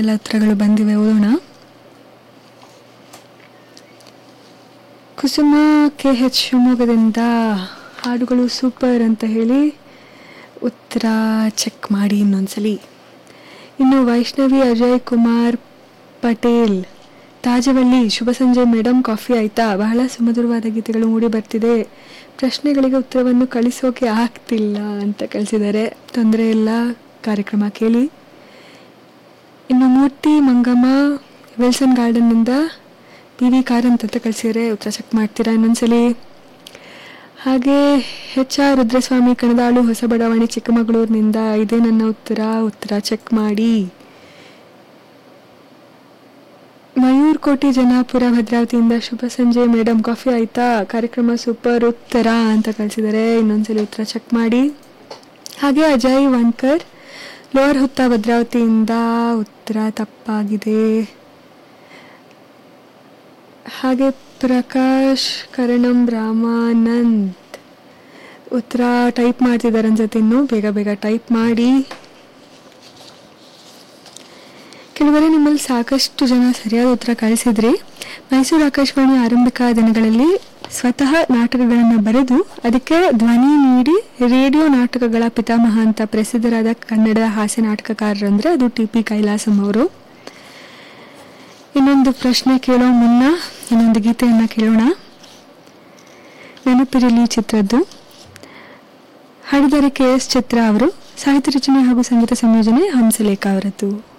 ಯಾವೆಲ್ಲ ಉತ್ತರಗಳು ಬಂದಿವೆ ಓದೋಣ ಕುಸುಮ ಕೆ ಎಚ್ ಶಿವಮೊಗ್ಗದಿಂದ ಹಾಡುಗಳು ಸೂಪರ್ ಅಂತ ಹೇಳಿ ಉತ್ತರ ಚೆಕ್ ಮಾಡಿ ಇನ್ನೊಂದ್ಸಲಿ ಇನ್ನು ವೈಷ್ಣವಿ ಅಜಯ್ ಕುಮಾರ್ ಪಟೇಲ್ ತಾಜವಳ್ಳಿ ಶುಭ ಸಂಜೆ ಮೇಡಮ್ ಕಾಫಿ ಆಯ್ತಾ ಬಹಳ ಸುಮಧುರವಾದ ಗೀತೆಗಳು ಮೂಡಿ ಬರ್ತಿದೆ ಪ್ರಶ್ನೆಗಳಿಗೆ ಉತ್ತರವನ್ನು ಕಳಿಸೋಕೆ ಆಗ್ತಿಲ್ಲ ಅಂತ ಕಳಿಸಿದ್ದಾರೆ ತೊಂದರೆ ಇಲ್ಲ ಕಾರ್ಯಕ್ರಮ ಕೇಳಿ ಇನ್ನು ಮೂರ್ತಿ ಮಂಗಮ್ಮ ವಿಲ್ಸನ್ ಗಾರ್ಡನ್ನಿಂದ ಪಿ ವಿ ಕಾರಂತ್ ಅಂತ ಕಳಿಸಿದರೆ ಉತ್ತರ ಚೆಕ್ ಮಾಡ್ತೀರಾ ಇನ್ನೊಂದ್ಸಲಿ ಹಾಗೆ ಎಚ್ ಆರ್ ರುದ್ರಸ್ವಾಮಿ ಕಣದಾಳು ಹೊಸ ಬಡಾವಣೆ ಚಿಕ್ಕಮಗಳೂರಿನಿಂದ ಇದೇ ನನ್ನ ಉತ್ತರ ಉತ್ತರ ಚೆಕ್ ಮಾಡಿ ಮಯೂರ್ ಕೋಟಿ ಜನಾಪುರ ಭದ್ರಾವತಿಯಿಂದ ಶುಭ ಸಂಜೆ ಮೇಡಮ್ ಕಾಫಿ ಆಯ್ತಾ ಕಾರ್ಯಕ್ರಮ ಸೂಪರ್ ಉತ್ತರ ಅಂತ ಕಳಿಸಿದ್ದಾರೆ ಇನ್ನೊಂದ್ಸಲಿ ಉತ್ತರ ಚೆಕ್ ಮಾಡಿ ಹಾಗೆ ಅಜಯ್ ವನ್ಕರ್ ಲೋವರ್ ಹುತ್ತ ಭದ್ರಾವತಿಯಿಂದ ಉತ್ತರ ತಪ್ಪಾಗಿದೆ ಹಾಗೆ ಪ್ರಕಾಶ್ ಕರಣಂ ರಾಮಾನಂದ್ ಉತ್ತರ ಟೈಪ್ ಮಾಡ್ತಿದ್ದಾರೆ ಅನ್ಸುತ್ತೆ ಇನ್ನು ಬೇಗ ಬೇಗ ಟೈಪ್ ಮಾಡಿ ಕೆಲವರೇ ನಿಮ್ಮಲ್ಲಿ ಸಾಕಷ್ಟು ಜನ ಸರಿಯಾದ ಉತ್ತರ ಕಳಿಸಿದ್ರಿ ಮೈಸೂರು ಆಕಾಶವಾಣಿ ಆರಂಭಿಕ ದಿನಗಳಲ್ಲಿ ಸ್ವತಃ ನಾಟಕಗಳನ್ನು ಬರೆದು ಅದಕ್ಕೆ ಧ್ವನಿ ನೀಡಿ ರೇಡಿಯೋ ನಾಟಕಗಳ ಪಿತಾಮಹ ಅಂತ ಪ್ರಸಿದ್ಧರಾದ ಕನ್ನಡ ಹಾಸ್ಯ ನಾಟಕಕಾರರು ಅಂದರೆ ಅದು ಟಿ ಪಿ ಕೈಲಾಸಂ ಅವರು ಇನ್ನೊಂದು ಪ್ರಶ್ನೆ ಕೇಳೋ ಮುನ್ನ ಇನ್ನೊಂದು ಗೀತೆಯನ್ನು ಕೇಳೋಣ ನೆನಪಿರಲಿ ಚಿತ್ರದ್ದು ಹಾಡಿದರೆ ಕೆ ಎಸ್ ಚಿತ್ರ ಅವರು ಸಾಹಿತ್ಯ ರಚನೆ ಹಾಗೂ ಸಂಗೀತ ಸಂಯೋಜನೆ ಹಂಸಲೇಖ ಅವರದ್ದು